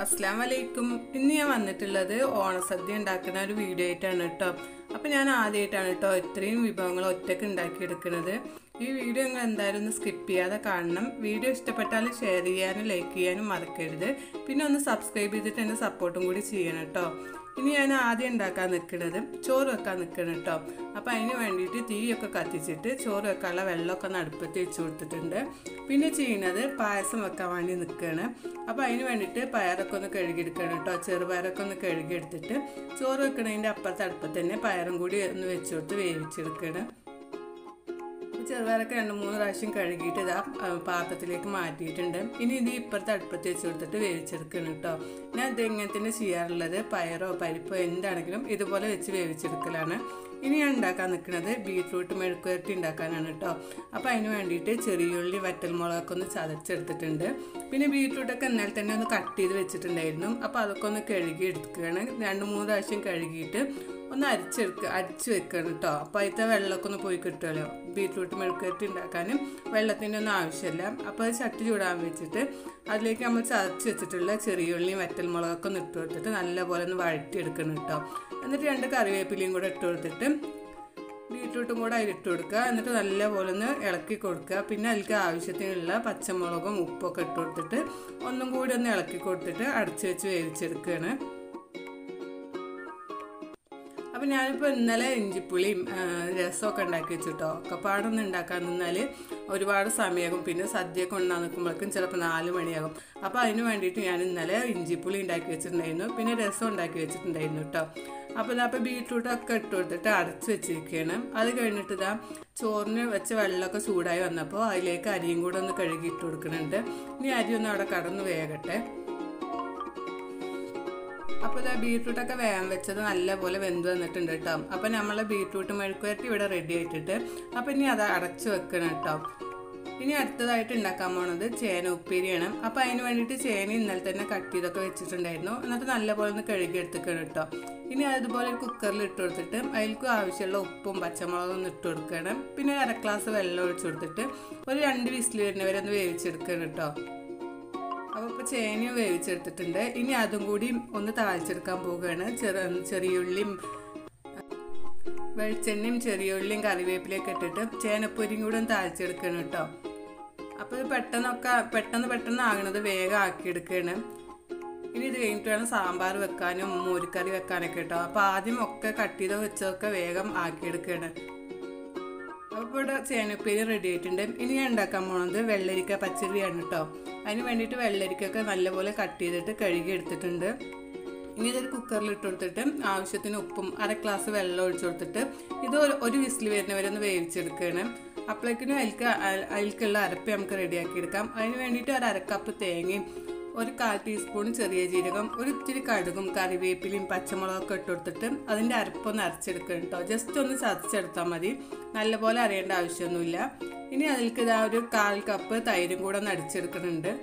അസ്സാം വലൈക്കും ഇന്ന് ഞാൻ വന്നിട്ടുള്ളത് ഓണസദ്യ ഉണ്ടാക്കുന്ന ഒരു വീഡിയോ ആയിട്ടാണ് കേട്ടോ അപ്പം ഞാൻ ആദ്യമായിട്ടാണ് കേട്ടോ ഇത്രയും വിഭവങ്ങൾ ഒറ്റയ്ക്ക് ഉണ്ടാക്കിയെടുക്കുന്നത് ഈ വീഡിയോ നിങ്ങൾ എന്തായാലും ഒന്ന് സ്കിപ്പ് ചെയ്യാതെ കാണണം വീഡിയോ ഇഷ്ടപ്പെട്ടാൽ ഷെയർ ചെയ്യാനും ലൈക്ക് ചെയ്യാനും മറക്കരുത് പിന്നെ ഒന്ന് സബ്സ്ക്രൈബ് ചെയ്തിട്ട് എന്നെ സപ്പോർട്ടും കൂടി ചെയ്യണം കേട്ടോ ഇനി ഞാൻ ആദ്യം ഉണ്ടാക്കാൻ നിൽക്കുന്നത് ചോറ് വെക്കാൻ നിൽക്കണം കേട്ടോ അപ്പോൾ അതിന് വേണ്ടിയിട്ട് തീയൊക്കെ കത്തിച്ചിട്ട് ചോറ് വെക്കാനുള്ള വെള്ളമൊക്കെ ഒന്ന് അടുപ്പത്ത് വെച്ച് കൊടുത്തിട്ടുണ്ട് പിന്നെ ചെയ്യുന്നത് പായസം വെക്കാൻ വേണ്ടി നിൽക്കുകയാണ് അപ്പോൾ അതിന് വേണ്ടിയിട്ട് പയറൊക്കെ ഒന്ന് കഴുകിയെടുക്കണം കേട്ടോ ചെറുപയറൊക്കെ ഒന്ന് കഴുകിയെടുത്തിട്ട് ചോറ് വെക്കണതിൻ്റെ അപ്പുറത്തെ അടുപ്പത്ത് തന്നെ പയറും കൂടി ഒന്ന് വെച്ച് കൊടുത്ത് വേവിച്ചെടുക്കണം ചെറുപയറൊക്കെ രണ്ട് മൂന്ന് പ്രാവശ്യം കഴുകിയിട്ട് ഇതാ ആ, പാത്രത്തിലേക്ക് മാറ്റിയിട്ടുണ്ട് ഇനി ഇത് ഇപ്പുറത്തെ അടുപ്പത്ത് വെച്ച് കൊടുത്തിട്ട് വേവിച്ചെടുക്കണം കേട്ടോ ഞാൻ ഇത് ഇങ്ങനെ തന്നെ ചെയ്യാറുള്ളത് പയറോ പരിപ്പോ എന്താണെങ്കിലും ഇതുപോലെ വെച്ച് വേവിച്ചെടുക്കലാണ് ഇനി ഞാൻ ഉണ്ടാക്കാൻ നിൽക്കുന്നത് ബീട്രൂട്ട് മെഴുക്കുവരട്ടി ഉണ്ടാക്കാനാണ് കേട്ടോ അപ്പോൾ അതിന് വേണ്ടിയിട്ട് ചെറിയുള്ളി വറ്റൽമുളകൊക്കെ ഒന്ന് ചതച്ചെടുത്തിട്ടുണ്ട് പിന്നെ ബീട്രൂട്ടൊക്കെ എന്നാൽ തന്നെ ഒന്ന് കട്ട് ചെയ്ത് വെച്ചിട്ടുണ്ടായിരുന്നു അപ്പോൾ അതൊക്കെ ഒന്ന് കഴുകി എടുക്കുകയാണ് രണ്ട് മൂന്ന് പ്രാവശ്യം കഴുകിയിട്ട് ഒന്ന് അരിച്ചെടുക്കുക അരിച്ച് വെക്കണം കേട്ടോ അപ്പോൾ അതിലത്തെ വെള്ളമൊക്കെ ഒന്ന് പോയി കിട്ടുമല്ലോ ബീട്രൂട്ട് മെഴുക്കുവരട്ടി ഉണ്ടാക്കാനും വെള്ളത്തിൻ്റെ ഒന്നും ആവശ്യമില്ല അപ്പോൾ അത് ചട്ടി ചൂടാൻ വെച്ചിട്ട് അതിലേക്ക് നമ്മൾ ചതച്ച് വെച്ചിട്ടുള്ള ചെറിയുള്ളിയും വറ്റൽമുളകൊക്കെ ഒന്ന് ഇട്ട് കൊടുത്തിട്ട് നല്ലപോലെ ഒന്ന് വഴറ്റിയെടുക്കണം കേട്ടോ എന്നിട്ട് രണ്ട് കറിവേപ്പിലയും കൂടെ ഇട്ട് കൊടുത്തിട്ട് ബീട്രൂട്ടും കൂടെ അതിലിട്ട് കൊടുക്കുക എന്നിട്ട് നല്ലപോലെ ഒന്ന് ഇളക്കി കൊടുക്കുക പിന്നെ അതിലേക്ക് ആവശ്യത്തിനുള്ള പച്ചമുളകും ഉപ്പൊക്കെ ഇട്ട് കൊടുത്തിട്ട് ഒന്നും കൂടി ഒന്ന് ഇളക്കി കൊടുത്തിട്ട് അടച്ചു വെച്ച് വേവിച്ചെടുക്കുകയാണ് അപ്പം ഞാനിപ്പോൾ ഇന്നലെ ഇഞ്ചിപ്പുളിയും ആ, രസമൊക്കെ ഉണ്ടാക്കി വെച്ചിട്ടോ ഒക്കെപ്പാടൊന്നും ഉണ്ടാക്കാൻ നിന്നാൽ ഒരുപാട് സമയമാകും പിന്നെ സദ്യയൊക്കെ ഉണ്ടാകാൻ നിൽക്കുമ്പോഴേക്കും ചിലപ്പോൾ നാല് മണിയാകും അപ്പോൾ അതിന് വേണ്ടിയിട്ട് ഞാൻ ഇന്നലെ ഇഞ്ചിപ്പുളി ഉണ്ടാക്കി വെച്ചിട്ടുണ്ടായിരുന്നു പിന്നെ രസം ഉണ്ടാക്കി വെച്ചിട്ടുണ്ടായിരുന്നു കേട്ടോ അപ്പോൾ ഇതാ അപ്പോൾ ബീട്രൂട്ടൊക്കെ ഇട്ട് കൊടുത്തിട്ട് അടച്ച് വെച്ചിരിക്കുകയാണ് അത് കഴിഞ്ഞിട്ട് ഇതാ ചോറിന് വെച്ച വെള്ളമൊക്കെ ചൂടായി വന്നപ്പോൾ അതിലേക്ക് അരിയും കൂടെ ഒന്ന് കഴുകി ഇട്ട് കൊടുക്കുന്നുണ്ട് ഇനി അരി ഒന്ന് അവിടെ കടന്ന് വേകട്ടെ അപ്പോൾ ഇതാ ബീട്രൂട്ടൊക്കെ വേഗം വെച്ചത് നല്ലപോലെ വെന്ത് വന്നിട്ടുണ്ട് കേട്ടോ അപ്പോൾ നമ്മൾ ബീട്രൂട്ട് മെഴുക്കുവരട്ടി ഇവിടെ റെഡി ആയിട്ടിട്ട് അപ്പോൾ ഇനി അത് അടച്ചു വെക്കണം കേട്ടോ ഇനി അടുത്തതായിട്ട് ഉണ്ടാക്കാൻ പോണത് ചേന ഉപ്പേരിയാണ് അപ്പോൾ അതിന് വേണ്ടിയിട്ട് ചേന ഇന്നലെ തന്നെ കട്ട് ചെയ്തൊക്കെ വെച്ചിട്ടുണ്ടായിരുന്നു എന്നിട്ട് നല്ലപോലെ ഒന്ന് കഴുകി എടുത്തിക്കണം കേട്ടോ ഇനി അതുപോലെ ഒരു കുക്കറിൽ ഇട്ട് കൊടുത്തിട്ട് അതിലേക്ക് ആവശ്യമുള്ള ഉപ്പും പച്ചമുളകും ഒന്ന് ഇട്ട് കൊടുക്കണം പിന്നെ ഒരു അര ഗ്ലാസ് വെള്ളം ഒഴിച്ചു കൊടുത്തിട്ട് ഒരു രണ്ട് വിസിൽ വരുന്നവരെ ഒന്ന് വേവിച്ചെടുക്കണം കേട്ടോ അപ്പോൾ ഇപ്പോൾ ചേനയും വേവിച്ചെടുത്തിട്ടുണ്ട് ഇനി അതും കൂടി ഒന്ന് താളിച്ചെടുക്കാൻ പോവുകയാണ് ചെറു ചെറിയുള്ളിയും വെളിച്ചെണ്ണയും ചെറിയുള്ളിയും കറിവേപ്പിലയൊക്കെ ഇട്ടിട്ട് ചേനപ്പൊരിയും കൂടെ ഒന്ന് താളിച്ചെടുക്കണം കേട്ടോ അപ്പോൾ ഇത് പെട്ടെന്നൊക്കെ പെട്ടെന്ന് പെട്ടെന്ന് ആകണത് വേഗം ആക്കിയെടുക്കുകയാണ് ഇനി ഇത് കഴിഞ്ഞിട്ട് വേണം സാമ്പാർ വെക്കാനും മോരുകറി വെക്കാനൊക്കെ കേട്ടോ അപ്പോൾ ആദ്യം ഒക്കെ കട്ട് ചെയ്ത് വെച്ചതൊക്കെ വേഗം ആക്കിയെടുക്കുകയാണ് അപ്പോൾ ഇവിടെ ചേനപ്പേരി റെഡി ആയിട്ടുണ്ട് ഇനി ഞാൻ ഉണ്ടാക്കാൻ പോണത് വെള്ളരിക്ക പച്ചരിയാണ് കേട്ടോ അതിന് വേണ്ടിയിട്ട് വെള്ളരിക്കൊക്കെ നല്ലപോലെ കട്ട് ചെയ്തിട്ട് കഴുകി എടുത്തിട്ടുണ്ട് ഇനി ഇതൊരു കുക്കറിൽ ഇട്ട് കൊടുത്തിട്ട് ആവശ്യത്തിന് ഉപ്പും അര ഗ്ലാസ് വെള്ളം ഒഴിച്ചു കൊടുത്തിട്ട് ഇത് ഒരു- ഒരു വിസിൽ വരുന്നവരെ ഒന്ന് വേവിച്ചെടുക്കുകയാണ് അപ്പോഴേക്കിനും അതിൽക്ക് അ- അതിൽക്കുള്ള അരപ്പ് നമുക്ക് റെഡിയാക്കി എടുക്കാം അതിന് വേണ്ടിയിട്ട് ഒരു അരക്കപ്പ് തേങ്ങയും ഒരു കാൽ ടീസ്പൂൺ ചെറിയ ജീരകം ഒരു ഇത്തിരി കടുകും കറിവേപ്പിലയും പച്ചമുളകൊക്കെ ഇട്ട് കൊടുത്തിട്ട് അതിൻ്റെ അരപ്പൊന്ന് അരച്ചെടുക്കണം കേട്ടോ ജസ്റ്റ് ഒന്ന് ചതച്ചെടുത്താൽ മതി നല്ലപോലെ അറിയേണ്ട ആവശ്യമൊന്നുമില്ല ഇനി അതിലേക്ക് ഇതാ ഒരു കാൽ കപ്പ് തൈരും കൂടെ ഒന്ന് അടിച്ചെടുക്കുന്നുണ്ട്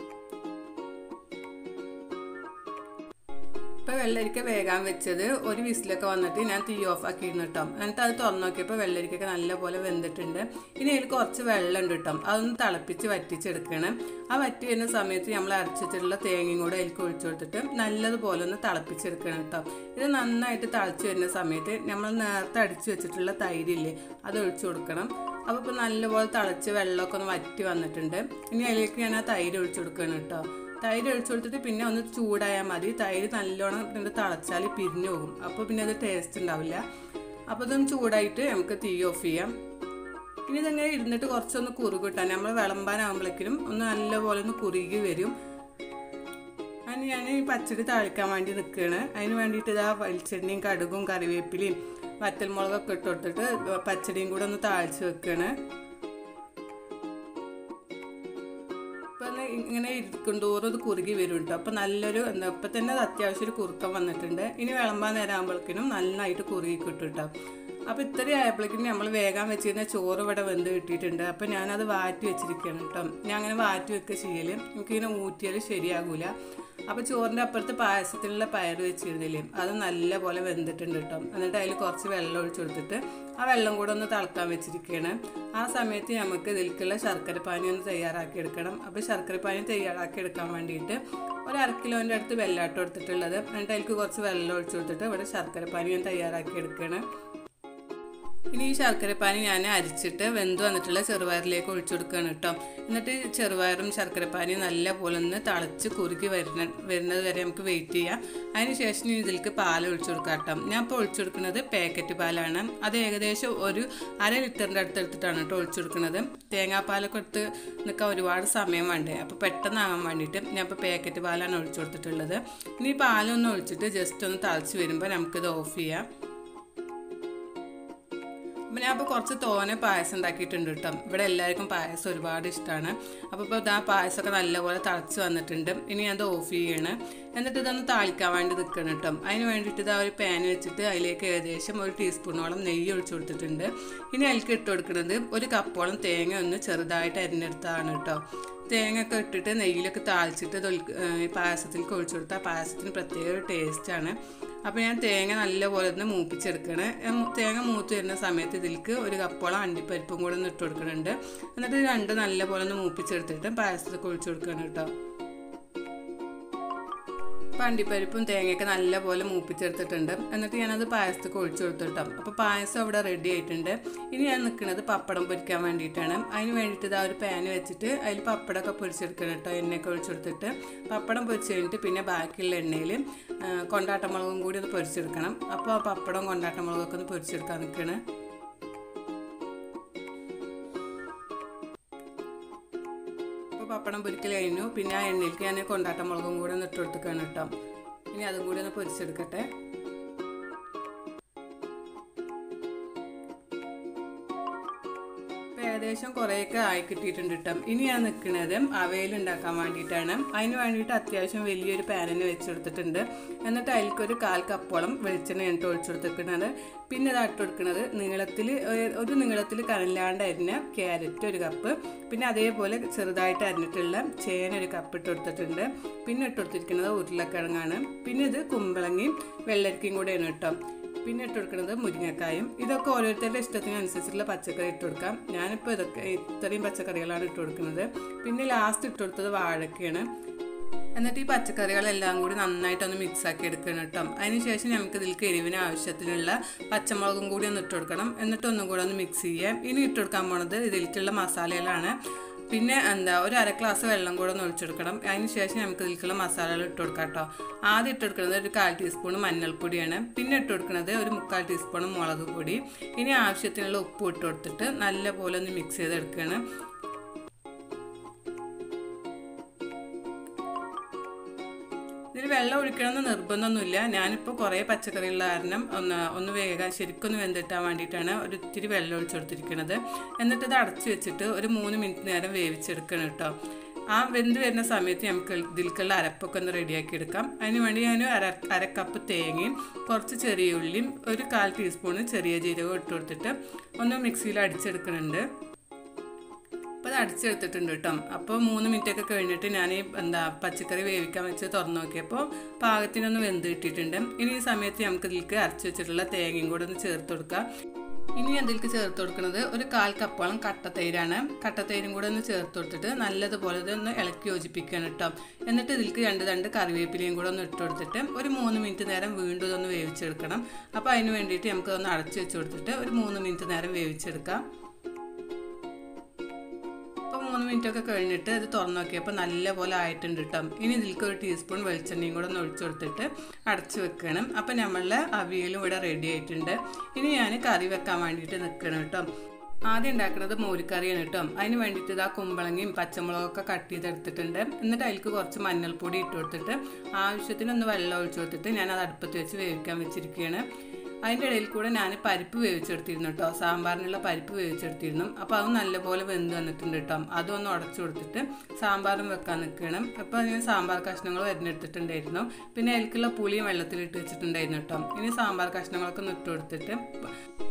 ഇപ്പൊ വെള്ളരിക്ക വേകാൻ വെച്ചത് ഒരു വിസിലൊക്കെ വന്നിട്ട് ഞാൻ തീ ഓഫ് ആക്കിയിരുന്നു കേട്ടോ എന്നിട്ട് അത് തുറന്നു നോക്കിയപ്പോൾ വെള്ളരിക്കൊക്കെ നല്ലപോലെ വെന്തിട്ടുണ്ട് ഇനി അതിൽ കുറച്ച് വെള്ളം ഉണ്ട് കേട്ടോ അതൊന്ന് തിളപ്പിച്ച് വറ്റിച്ചെടുക്കണം ആ വറ്റി വരുന്ന സമയത്ത് നമ്മൾ അരച്ചിട്ടുള്ള തേങ്ങയും കൂടെ അതിലേക്ക് ഒഴിച്ചു കൊടുത്തിട്ട് നല്ലതുപോലെ ഒന്ന് തിളപ്പിച്ചെടുക്കണം കേട്ടോ ഇത് നന്നായിട്ട് തിളച്ച് വരുന്ന സമയത്ത് നമ്മൾ നേരത്തെ അടിച്ചു വെച്ചിട്ടുള്ള തൈരില്ലേ അത് ഒഴിച്ചു കൊടുക്കണം അപ്പോൾ ഇപ്പോൾ നല്ലപോലെ തിളച്ച് വെള്ളമൊക്കെ ഒന്ന് വറ്റി വന്നിട്ടുണ്ട് ഇനി അതിലേക്ക് ഞാൻ ആ തൈര് ഒഴിച്ചു കൊടുക്കണം കേട്ടോ തൈര് ഒഴിച്ചു കൊടുത്തിട്ട് പിന്നെ ഒന്ന് ചൂടായാൽ മതി തൈര് നല്ലോണം ഇതിൻ്റെ തിളച്ചാൽ പിരിഞ്ഞു പോകും അപ്പോൾ പിന്നെ അത് ടേസ്റ്റ് ഉണ്ടാവില്ല അപ്പോൾ ഇതൊന്ന് ചൂടായിട്ട് നമുക്ക് തീ ഓഫ് ചെയ്യാം ഇനി ഇതങ്ങനെ ഇരുന്നിട്ട് കുറച്ചൊന്ന് കുറുകിട്ടാൻ നമ്മൾ വിളമ്പാനാകുമ്പോഴേക്കും ഒന്ന് നല്ലപോലെ ഒന്ന് കുറുകി വരും അതിന് ഞാൻ ഈ പച്ചടി താളിക്കാൻ വേണ്ടി നിൽക്കുകയാണ് അതിന് വേണ്ടിയിട്ട് ഇതാ വെളിച്ചെണ്ണയും കടുകും കറിവേപ്പിലയും വറ്റൽമുളകൊക്കെ ഇട്ട് കൊടുത്തിട്ട് പച്ചടിയും കൂടെ ഒന്ന് താളിച്ച് വെക്കുകയാണ് ഇപ്പം ഒന്ന് ഇങ്ങനെ ഇരിക്കും തോറും ഇത് കുറുകി വരും കേട്ടോ അപ്പം നല്ലൊരു എന്താ ഇപ്പം തന്നെ അത് അത്യാവശ്യം ഒരു കുറുക്കം വന്നിട്ടുണ്ട് ഇനി വിളമ്പാൻ നേരം ആകുമ്പോഴേക്കിനും നന്നായിട്ട് കുറുകി കിട്ടും കേട്ടോ അപ്പോൾ ഇത്രയും ആയപ്പോഴേക്കും നമ്മൾ വേഗം വെച്ചിരുന്ന ചോറ് ഇവിടെ വെന്ത് കിട്ടിയിട്ടുണ്ട് അപ്പം ഞാനത് വാറ്റി വെച്ചിരിക്കുകയാണ് കേട്ടോ ഞാൻ അങ്ങനെ വാറ്റി വെക്കുക ചെയ്യൽ എനിക്കിങ്ങനെ ഊറ്റിയാൽ ശരിയാകൂല അപ്പോൾ ചോറിൻ്റെ അപ്പുറത്ത് പായസത്തിനുള്ള പയർ വെച്ചിരുന്നില്ലേ അത് നല്ല പോലെ വെന്തിട്ടുണ്ട് കേട്ടോ എന്നിട്ട് അതിൽ കുറച്ച് വെള്ളം ഒഴിച്ചു കൊടുത്തിട്ട് ആ വെള്ളം കൂടെ ഒന്ന് തിളക്കാൻ വെച്ചിരിക്കുകയാണ് ആ സമയത്ത് നമുക്ക് ഇതിലേക്കുള്ള ശർക്കര പാനി ഒന്ന് തയ്യാറാക്കി എടുക്കണം അപ്പോൾ ശർക്കര പാനി തയ്യാറാക്കി എടുക്കാൻ വേണ്ടിയിട്ട് ഒരു അര കിലോൻ്റെ അടുത്ത് വെള്ളാട്ടം എടുത്തിട്ടുള്ളത് എന്നിട്ട് അതിലേക്ക് കുറച്ച് വെള്ളം ഒഴിച്ചു കൊടുത്തിട്ട് ഇവിടെ ശർക്കര പാനി ഞാൻ തയ്യാറാക്കി എടുക്കുകയാണ് ഇനി ഈ ശർക്കരപ്പാനി ഞാൻ അരിച്ചിട്ട് വെന്ത് വന്നിട്ടുള്ള ചെറുപയറിലേക്ക് ഒഴിച്ചു കൊടുക്കുകയാണ് കേട്ടോ എന്നിട്ട് ചെറുപയറും ശർക്കരപ്പാനിയും നല്ല പോലെ ഒന്ന് തിളച്ച് കുറുക്കി വരുന്ന വരുന്നത് വരെ നമുക്ക് വെയിറ്റ് ചെയ്യാം അതിന് ശേഷം ഇനി ഇതിലേക്ക് പാൽ ഒഴിച്ചു കൊടുക്കാം കേട്ടോ ഞാൻ ഇപ്പോൾ ഒഴിച്ചു കൊടുക്കുന്നത് പാക്കറ്റ് പാലാണ് അത് ഏകദേശം ഒരു അര ലിറ്ററിൻ്റെ അടുത്ത് എടുത്തിട്ടാണ് കേട്ടോ ഒഴിച്ചു കൊടുക്കുന്നത് തേങ്ങാപ്പാലൊക്കെ എടുത്ത് നിൽക്കാൻ ഒരുപാട് സമയം വേണ്ടേ അപ്പോൾ പെട്ടെന്നാകാൻ വേണ്ടിയിട്ട് ഞാൻ ഇപ്പോൾ പാക്കറ്റ് പാലാണ് ഒഴിച്ചു കൊടുത്തിട്ടുള്ളത് ഇനി പാലൊന്ന് ഒഴിച്ചിട്ട് ജസ്റ്റ് ഒന്ന് തിളച്ച് വരുമ്പോൾ നമുക്കിത് ഓഫ് ചെയ്യാം അപ്പം ഞാൻ ഇപ്പോൾ കുറച്ച് തോനെ പായസം ഉണ്ടാക്കിയിട്ടുണ്ട് കേട്ടോ ഇവിടെ എല്ലാവർക്കും പായസം ഒരുപാട് ഇഷ്ടമാണ് അപ്പോൾ ഇപ്പോൾ ഇതാ പായസമൊക്കെ നല്ലപോലെ തിളച്ച് വന്നിട്ടുണ്ട് ഇനി അത് ഓഫ് ചെയ്യണം എന്നിട്ട് ഇതൊന്ന് താളിക്കാൻ വേണ്ടി നിൽക്കണം കേട്ടോ അതിന് വേണ്ടിയിട്ട് ഇതാ ഒരു പാൻ വെച്ചിട്ട് അതിലേക്ക് ഏകദേശം ഒരു ടീസ്പൂണോളം നെയ്യ് ഒഴിച്ചു കൊടുത്തിട്ടുണ്ട് ഇനി അതിലേക്ക് ഇട്ട് കൊടുക്കുന്നത് ഒരു കപ്പോളം തേങ്ങ ഒന്ന് ചെറുതായിട്ട് അരിഞ്ഞെടുത്താണ് കേട്ടോ തേങ്ങ ഒക്കെ ഇട്ടിട്ട് നെയ്യിലൊക്കെ താളിച്ചിട്ട് ഈ പായസത്തിലേക്ക് ഒഴിച്ചു കൊടുത്താൽ പായസത്തിന് പ്രത്യേക ഒരു ടേസ്റ്റാണ് അപ്പോൾ ഞാൻ തേങ്ങ നല്ലപോലെ ഒന്ന് മൂപ്പിച്ചെടുക്കണേ തേങ്ങ മൂത്ത് വരുന്ന സമയത്ത് ഇതിലേക്ക് ഒരു കപ്പോളം അണ്ടിപ്പരിപ്പും കൂടെ ഒന്ന് ഇട്ട് കൊടുക്കുന്നുണ്ട് എന്നിട്ട് രണ്ട് നല്ലപോലെ ഒന്ന് മൂപ്പിച്ചെടുത്തിട്ട് പായസത്തിലേക്ക് ഒഴിച്ചു കൊടുക്കണം കേട്ടോ പണ്ടിപ്പരിപ്പും തേങ്ങയൊക്കെ നല്ലപോലെ മൂപ്പിച്ചെടുത്തിട്ടുണ്ട് എന്നിട്ട് ഞാനത് പായസത്തേക്ക് ഒഴിച്ചു കൊടുത്തിട്ടോ അപ്പോൾ പായസം അവിടെ റെഡി ആയിട്ടുണ്ട് ഇനി ഞാൻ നിൽക്കുന്നത് പപ്പടം പൊരിക്കാൻ വേണ്ടിയിട്ടാണ് അതിന് വേണ്ടിയിട്ട് ഇതാ ഒരു പാൻ വെച്ചിട്ട് അതിൽ പപ്പടമൊക്കെ പൊരിച്ചെടുക്കണം കേട്ടോ എണ്ണയൊക്കെ ഒഴിച്ചു കൊടുത്തിട്ട് പപ്പടം പൊരിച്ച് കഴിഞ്ഞിട്ട് പിന്നെ ബാക്കിയുള്ള എണ്ണയിൽ കൊണ്ടാട്ടമുളകും കൂടി ഒന്ന് പൊരിച്ചെടുക്കണം അപ്പോൾ ആ പപ്പടം കൊണ്ടാട്ടമുളകൊക്കെ ഒന്ന് പൊരിച്ചെടുക്കാൻ നിൽക്കണേ പപ്പടം പൊരിക്കൽ കഴിഞ്ഞു പിന്നെ ആ എണ്ണയിലേക്ക് ഞാൻ കൊണ്ടാട്ട മുളകും കൂടെ ഒന്ന് ഇട്ട് കൊടുത്തേക്കാണ് കേട്ടോ ഇനി അതും കൂടി ഒന്ന് പൊരിച്ചെടുക്കട്ടെ ഏകദേശം കുറേയൊക്കെ ആയി കിട്ടിയിട്ടുണ്ട് കേട്ടോ ഇനി ഞാൻ നിൽക്കുന്നത് അവയിൽ ഉണ്ടാക്കാൻ വേണ്ടിയിട്ടാണ് അതിന് വേണ്ടിയിട്ട് അത്യാവശ്യം വലിയൊരു പാനിന് വെച്ചെടുത്തിട്ടുണ്ട് എന്നിട്ട് അതിലേക്കൊരു കാൽ കപ്പോളം വെളിച്ചെണ്ണ ഇട്ട് ഒഴിച്ചെടുത്തിരിക്കുന്നത് പിന്നെ ഇത് ഇട്ട് കൊടുക്കുന്നത് നീളത്തിൽ ഒരു നീളത്തിൽ കനലാണ്ട് അരിഞ്ഞ ക്യാരറ്റ് ഒരു കപ്പ് പിന്നെ അതേപോലെ ചെറുതായിട്ട് അരിഞ്ഞിട്ടുള്ള ചേന ഒരു കപ്പ് ഇട്ട് കൊടുത്തിട്ടുണ്ട് പിന്നെ ഇട്ട് കൊടുത്തിരിക്കുന്നത് ഉരുളക്കിഴങ്ങാണ് പിന്നെ ഇത് കുമ്പളങ്ങയും വെള്ളരിക്കയും കൂടെയാണ് കേട്ടോ പിന്നെ ഇട്ട് കൊടുക്കുന്നത് മുരിങ്ങക്കായും ഇതൊക്കെ ഓരോരുത്തരുടെ ഇഷ്ടത്തിനനുസരിച്ചുള്ള പച്ചക്കറി ഇട്ട് കൊടുക്കാം ഞാനിപ്പോൾ ഇതൊക്കെ ഇത്രയും പച്ചക്കറികളാണ് ഇട്ട് കൊടുക്കുന്നത് പിന്നെ ലാസ്റ്റ് ഇട്ട് കൊടുത്തത് വാഴക്കയാണ് എന്നിട്ട് ഈ പച്ചക്കറികളെല്ലാം കൂടി നന്നായിട്ടൊന്ന് മിക്സ് ആക്കി എടുക്കണം കേട്ടോ അതിനുശേഷം നമുക്ക് ഇതിലേക്ക് എരിവിന് ആവശ്യത്തിനുള്ള പച്ചമുളകും കൂടി ഒന്ന് ഇട്ട് കൊടുക്കണം എന്നിട്ട് ഒന്നും കൂടെ ഒന്ന് മിക്സ് ചെയ്യാം ഇനി ഇട്ട് കൊടുക്കാൻ പോണത് ഇതിലേക്കുള്ള മസാലകളാണ് പിന്നെ എന്താ ഒരു അര ഗ്ലാസ് വെള്ളം കൂടെ ഒന്ന് ഒഴിച്ചെടുക്കണം അതിന് ശേഷം നമുക്ക് ഇതിലേക്കുള്ള മസാലകൾ ഇട്ട് കൊടുക്കാം കേട്ടോ ആദ്യം ഇട്ട് കൊടുക്കുന്നത് ഒരു കാൽ ടീസ്പൂൺ മഞ്ഞൾപ്പൊടിയാണ് പിന്നെ ഇട്ട് കൊടുക്കുന്നത് ഒരു മുക്കാൽ ടീസ്പൂൺ മുളക് പൊടി ഇനി ആവശ്യത്തിനുള്ള ഉപ്പ് ഇട്ട് കൊടുത്തിട്ട് നല്ലപോലെ ഒന്ന് മിക്സ് ചെയ്തെടുക്കുകയാണ് ഇതിൽ വെള്ളം ഒഴിക്കണമെന്ന് നിർബന്ധമൊന്നുമില്ല ഞാനിപ്പോൾ കുറേ പച്ചക്കറികളുടെ കാരണം ഒന്ന് ഒന്ന് വേഗം ശരിക്കൊന്ന് വെന്തിട്ടാൻ വേണ്ടിയിട്ടാണ് ഒരു ഇത്തിരി വെള്ളം ഒഴിച്ചു കൊടുത്തിരിക്കുന്നത് എന്നിട്ട് ഇത് അടച്ചു വെച്ചിട്ട് ഒരു മൂന്ന് മിനിറ്റ് നേരം വേവിച്ചെടുക്കണം കേട്ടോ ആ വെന്ത് വരുന്ന സമയത്ത് നമുക്ക് ഇതിലേക്കുള്ള അരപ്പൊക്കെ ഒന്ന് റെഡിയാക്കി എടുക്കാം അതിന് വേണ്ടി ഞാൻ അര അര കപ്പ് തേങ്ങയും കുറച്ച് ചെറിയ ഉള്ളിയും ഒരു കാൽ ടീസ്പൂണ് ചെറിയ ജീരകം ഇട്ട് കൊടുത്തിട്ട് ഒന്ന് മിക്സിയിൽ അടിച്ചെടുക്കുന്നുണ്ട് അപ്പോൾ അത് അടിച്ചെടുത്തിട്ടുണ്ട് കേട്ടോ അപ്പോൾ മൂന്ന് മിനിറ്റൊക്കെ കഴിഞ്ഞിട്ട് ഞാൻ ഈ എന്താ പച്ചക്കറി വേവിക്കാൻ വെച്ച് തുറന്നു നോക്കിയപ്പോൾ പാകത്തിനൊന്ന് വെന്ത് കിട്ടിയിട്ടുണ്ട് ഇനി ഈ സമയത്ത് നമുക്ക് ഇതിലേക്ക് അരച്ച് വെച്ചിട്ടുള്ള തേങ്ങയും കൂടെ ഒന്ന് ചേർത്ത് കൊടുക്കാം ഇനി അതിലേക്ക് ചേർത്ത് കൊടുക്കുന്നത് ഒരു കാൽ കപ്പോളം കട്ടത്തൈരാണ് കട്ടത്തൈരും കൂടെ ഒന്ന് ചേർത്ത് കൊടുത്തിട്ട് നല്ലതുപോലെ ഇതൊന്ന് ഇളക്കി യോജിപ്പിക്കണം കേട്ടോ എന്നിട്ട് ഇതിലേക്ക് രണ്ട് രണ്ട് കറിവേപ്പിലയും കൂടെ ഒന്ന് ഇട്ട് കൊടുത്തിട്ട് ഒരു മൂന്ന് മിനിറ്റ് നേരം വീണ്ടും ഇതൊന്ന് വേവിച്ചെടുക്കണം അപ്പോൾ അതിന് വേണ്ടിയിട്ട് നമുക്ക് ഒന്ന് അടച്ചു വെച്ച് കൊടുത്തിട്ട് ഒരു മൂന്ന് മിനിറ്റ് നേരം വേവിച്ചെടുക്കാം മൂന്ന് മിനിറ്റ് ഒക്കെ കഴിഞ്ഞിട്ട് ഇത് തുറന്നു നോക്കിയപ്പോൾ നല്ലപോലെ ആയിട്ടുണ്ട് കേട്ടോ ഇനി ഇതിലേക്ക് ഒരു ടീസ്പൂൺ വെളിച്ചെണ്ണയും കൂടെ ഒന്ന് ഒഴിച്ചു കൊടുത്തിട്ട് അടച്ചു വെക്കണം അപ്പം നമ്മളുടെ അവിയലും ഇവിടെ റെഡി ആയിട്ടുണ്ട് ഇനി ഞാൻ കറി വെക്കാൻ വേണ്ടിയിട്ട് നിൽക്കണം കേട്ടോ ആദ്യം ഉണ്ടാക്കുന്നത് മോരുകറിയാണ് കേട്ടോ അതിന് വേണ്ടിയിട്ട് ഇതാ കുമ്പളങ്ങയും പച്ചമുളകൊക്കെ കട്ട് ചെയ്തെടുത്തിട്ടുണ്ട് എന്നിട്ട് അതിലേക്ക് കുറച്ച് മഞ്ഞൾപ്പൊടി ഇട്ട് കൊടുത്തിട്ട് ആവശ്യത്തിനൊന്ന് വെള്ളം ഒഴിച്ചു കൊടുത്തിട്ട് ഞാൻ അത് അടുപ്പത്ത് വെച്ച് വേവിക്കാൻ വെച്ചിരിക്കുകയാണ് അതിൻ്റെ ഇടയിൽ കൂടെ ഞാൻ പരിപ്പ് വേവിച്ചെടുത്തിരുന്നു കേട്ടോ സാമ്പാറിനുള്ള പരിപ്പ് വേവിച്ചെടുത്തിരുന്നു അപ്പോൾ അത് നല്ലപോലെ വെന്ത് വന്നിട്ടുണ്ട് കേട്ടോ അതൊന്ന് ഉടച്ചു കൊടുത്തിട്ട് സാമ്പാറും വെക്കാൻ നിൽക്കണം അപ്പോൾ അതിന് സാമ്പാർ കഷ്ണങ്ങൾ വരുന്നെടുത്തിട്ടുണ്ടായിരുന്നു പിന്നെ അതിലേക്കുള്ള പുളിയും വെള്ളത്തിലിട്ട് വെച്ചിട്ടുണ്ടായിരുന്നു കേട്ടോ ഇനി സാമ്പാർ കഷ്ണങ്ങളൊക്കെ ഒന്ന് ഇട്ട് കൊടുത്തിട്ട്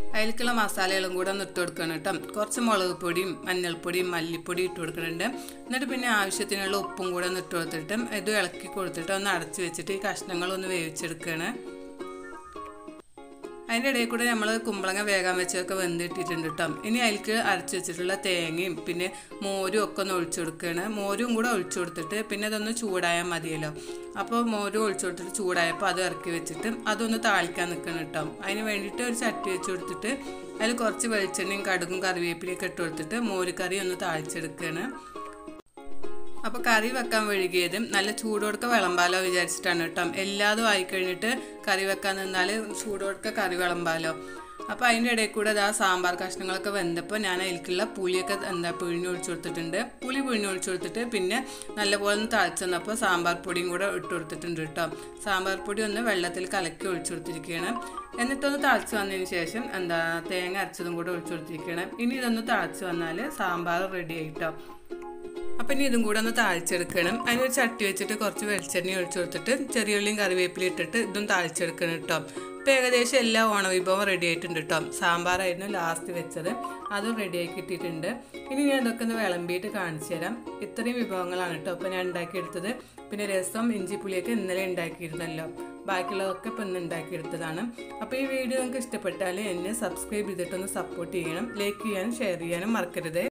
അതിലേക്കുള്ള മസാലകളും കൂടെ ഒന്ന് ഇട്ട് കൊടുക്കണം കേട്ടോ കുറച്ച് മുളക് പൊടിയും മഞ്ഞൾപ്പൊടിയും മല്ലിപ്പൊടിയും ഇട്ട് കൊടുക്കുന്നുണ്ട് എന്നിട്ട് പിന്നെ ആവശ്യത്തിനുള്ള ഉപ്പും കൂടെ ഒന്ന് ഇട്ട് കൊടുത്തിട്ട് ഇത് ഇളക്കി കൊടുത്തിട്ട് ഒന്ന് അടച്ച് വെച്ചിട്ട് ഈ കഷ്ണങ്ങളൊന്ന് വേവിച്ചെടുക്കുകയാണ് അതിൻ്റെ ഇടയിൽ കൂടെ നമ്മൾ കുമ്പളങ്ങ വേഗം വെച്ചൊക്കെ വെന്തിട്ടിട്ടുണ്ട് കേട്ടോ ഇനി അതിലേക്ക് അരച്ച് വെച്ചിട്ടുള്ള തേങ്ങയും പിന്നെ മോരും ഒക്കെ ഒന്ന് ഒഴിച്ചു കൊടുക്കുകയാണ് മോരും കൂടെ ഒഴിച്ചു കൊടുത്തിട്ട് പിന്നെ അതൊന്ന് ചൂടായാൽ മതിയല്ലോ അപ്പോൾ മോരും ഒഴിച്ചു കൊടുത്തിട്ട് ചൂടായപ്പോൾ അത് ഇറക്കി വെച്ചിട്ട് അതൊന്ന് താളിക്കാൻ നിൽക്കണം കേട്ടോ അതിന് വേണ്ടിയിട്ട് ഒരു ചട്ടി വെച്ച് കൊടുത്തിട്ട് അതിൽ കുറച്ച് വെളിച്ചെണ്ണയും കടുകും കറിവേപ്പിലയൊക്കെ ഇട്ട് കൊടുത്തിട്ട് മോര് കറി ഒന്ന് താളിച്ചെടുക്കുകയാണ് അപ്പോൾ കറി വെക്കാൻ വഴുകിയതും നല്ല ചൂടോടുക്ക വിളമ്പാലോ വിചാരിച്ചിട്ടാണ് കേട്ടോ എല്ലാതും ആയി കഴിഞ്ഞിട്ട് കറി വെക്കാൻ നിന്നാൽ ചൂടോടുക്ക കറി വിളമ്പാലോ അപ്പോൾ അതിൻ്റെ ഇടയിൽ കൂടെ ആ സാമ്പാർ കഷ്ണങ്ങളൊക്കെ വെന്തപ്പോൾ ഞാൻ അതിലേക്കുള്ള പുളിയൊക്കെ എന്താ പിഴിഞ്ഞൊഴിച്ച് കൊടുത്തിട്ടുണ്ട് പുളി പിഴിഞ്ഞൊഴിച്ച് കൊടുത്തിട്ട് പിന്നെ നല്ലപോലെ ഒന്ന് തളിച്ച് തന്നപ്പോൾ സാമ്പാർ പൊടിയും കൂടെ ഇട്ട് കൊടുത്തിട്ടുണ്ട് കേട്ടോ സാമ്പാർ പൊടി ഒന്ന് വെള്ളത്തിൽ കലക്കി ഒഴിച്ചു കൊടുത്തിരിക്കുകയാണ് എന്നിട്ടൊന്ന് തളിച്ച് വന്നതിന് ശേഷം എന്താ തേങ്ങ അരച്ചതും കൂടെ ഒഴിച്ചു കൊടുത്തിരിക്കുകയാണ് ഇനി ഇതൊന്ന് തളിച്ച് വന്നാൽ സാമ്പാർ റെഡി ആയിട്ടോ അപ്പം ഇനി ഇതും കൂടെ ഒന്ന് താഴ്ചെടുക്കണം അതിനൊരു ചട്ടി വെച്ചിട്ട് കുറച്ച് വെളിച്ചെണ്ണ ഒഴിച്ചു കൊടുത്തിട്ട് ചെറിയ ഉള്ളിയും കറിവേപ്പില ഇട്ടിട്ട് ഇതും താഴ്ചെടുക്കണം കേട്ടോ ഇപ്പം ഏകദേശം എല്ലാ ഓണവിഭവം റെഡി ആയിട്ടുണ്ട് കേട്ടോ സാമ്പാറായിരുന്നു ലാസ്റ്റ് വെച്ചത് അതും റെഡി ആയി കിട്ടിയിട്ടുണ്ട് ഇനി ഞാൻ ഇതൊക്കെ ഒന്ന് വിളമ്പിയിട്ട് കാണിച്ചു തരാം ഇത്രയും വിഭവങ്ങളാണ് കേട്ടോ ഇപ്പം ഞാൻ ഉണ്ടാക്കിയെടുത്തത് പിന്നെ രസം ഇഞ്ചി പുളിയൊക്കെ ഇന്നലെ ഉണ്ടാക്കിയിരുന്നല്ലോ ബാക്കിയുള്ളതൊക്കെ ഇപ്പം ഇന്ന് ഉണ്ടാക്കിയെടുത്തതാണ് അപ്പോൾ ഈ വീഡിയോ നിങ്ങൾക്ക് ഇഷ്ടപ്പെട്ടാൽ എന്നെ സബ്സ്ക്രൈബ് ചെയ്തിട്ടൊന്ന് സപ്പോർട്ട് ചെയ്യണം ലൈക്ക് ചെയ്യാനും ഷെയർ ചെയ്യാനും മറക്കരുത്